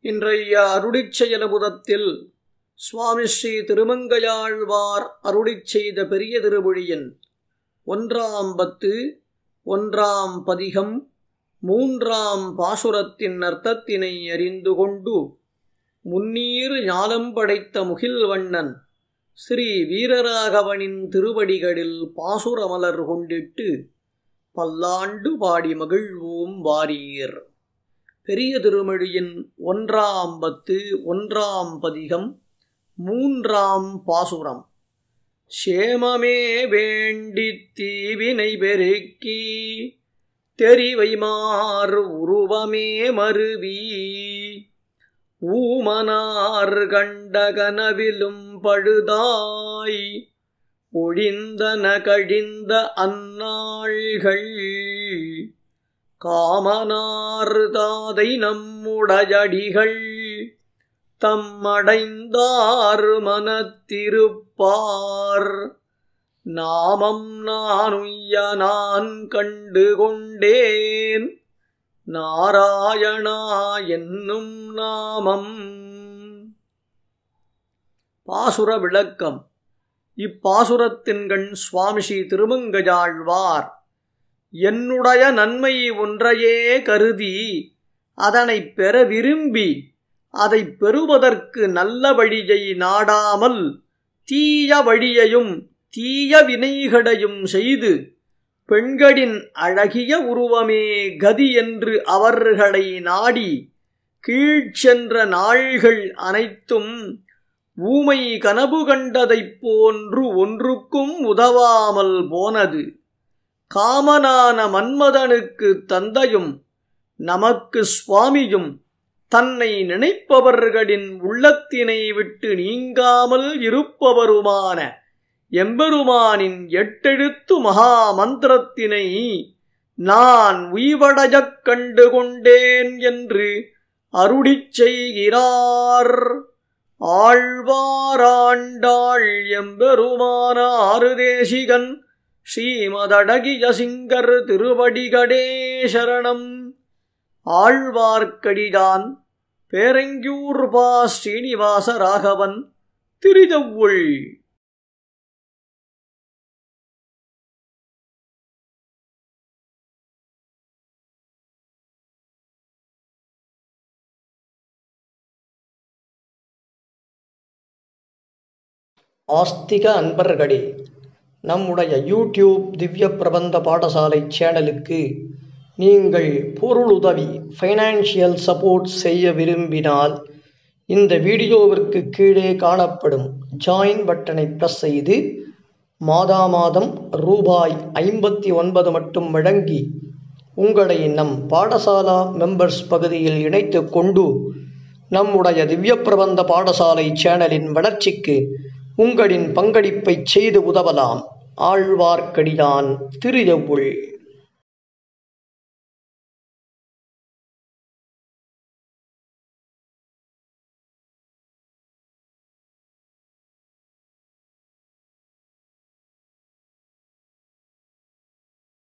இன்றைய அருளிச் செயலபுதத்தில் சுவாமி ஸ்ரீ திருமங்கையாழ்வார் அருளிச் செய்த பெரிய திருமொழியின் ஒன்றாம் பத்து ஒன்றாம் பதிகம் மூன்றாம் பாசுரத்தின் அர்த்தத்தினை அறிந்து கொண்டு முன்னீர் ஞானம் படைத்த முகில்வண்ணன் ஸ்ரீ வீரராகவனின் திருவடிகளில் பாசுரமலர் கொண்டிட்டு பல்லாண்டு பாடி மகிழ்வோம் வாரீர் பெரிய திருமொழியின் ஒன்றாம் பத்து ஒன்றாம் பதிகம் மூன்றாம் பாசுரம் சேமமே வேண்டித் தீவினை பெருக்கி தெரிவைமார் உருவமே மருவி ஊமனார் கண்ட கனவிலும் பழுதாய் ஒழிந்தன கழிந்த அந்நாள்கள் காமனார் தாதை நம்முடையடிகள் தம்மடைந்தார் மனத்திருப்பார் நாமம் நானுய்ய நான் கண்டு கொண்டேன் நாராயணா என்னும் நாமம் பாசுர விளக்கம் இப்பாசுரத்தின்கண் சுவாமி ஸ்ரீ திருமங்கஜாழ்வார் என்னுடைய நன்மை ஒன்றையே கருதி அதனைப் பெற விரும்பி அதை பெறுவதற்கு நல்ல வழியை நாடாமல் தீய வழியையும் தீய வினைகளையும் செய்து பெண்களின் அழகிய உருவமே கதி என்று அவர்களை நாடி கீழ்ச்சென்ற நாள்கள் அனைத்தும் ஊமை கனவு கண்டதைப் போன்று ஒன்றுக்கும் உதவாமல் போனது காமனான மன்மதனுக்கு தந்தையும் நமக்கு சுவாமியும் தன்னை நினைப்பவர்களின் உள்ளத்தினை விட்டு நீங்காமல் இருப்பவருமான எம்பெருமானின் எட்டெழுத்து மகா மந்திரத்தினை நான் உய்வடையக் கண்டு கொண்டேன் என்று அருளிச் செய்கிறார் ஆழ்வாராண்டாள் எம்பெருமான ஆறுதேசிகன் ஸ்ரீமதடகிய சிங்கர் திருவடிகடே சரணம் ஆழ்வார்க்கடிதான் பேரங்கியூர் பா ஸ்ரீனிவாச ராகவன் திருஜவுள் ஆஸ்திக அன்பர்களே நம்முடைய யூடியூப் திவ்ய பிரபந்த பாடசாலை சேனலுக்கு நீங்கள் பொருளுதவி ஃபைனான்சியல் சப்போர்ட் செய்ய விரும்பினால் இந்த வீடியோவிற்கு கீழே காணப்படும் ஜாயின் பட்டனை ப்ரெஸ் செய்து மாதா மாதம் ரூபாய் ஐம்பத்தி ஒன்பது மட்டும் வழங்கி உங்களை நம் பாடசாலா மெம்பர்ஸ் பகுதியில் இணைத்து கொண்டு நம்முடைய திவ்ய பிரபந்த பாடசாலை சேனலின் வளர்ச்சிக்கு உங்களின் பங்களிப்பை செய்து உதவலாம் ஆழ்வார்க்கடியான் திரு எவ்வுள்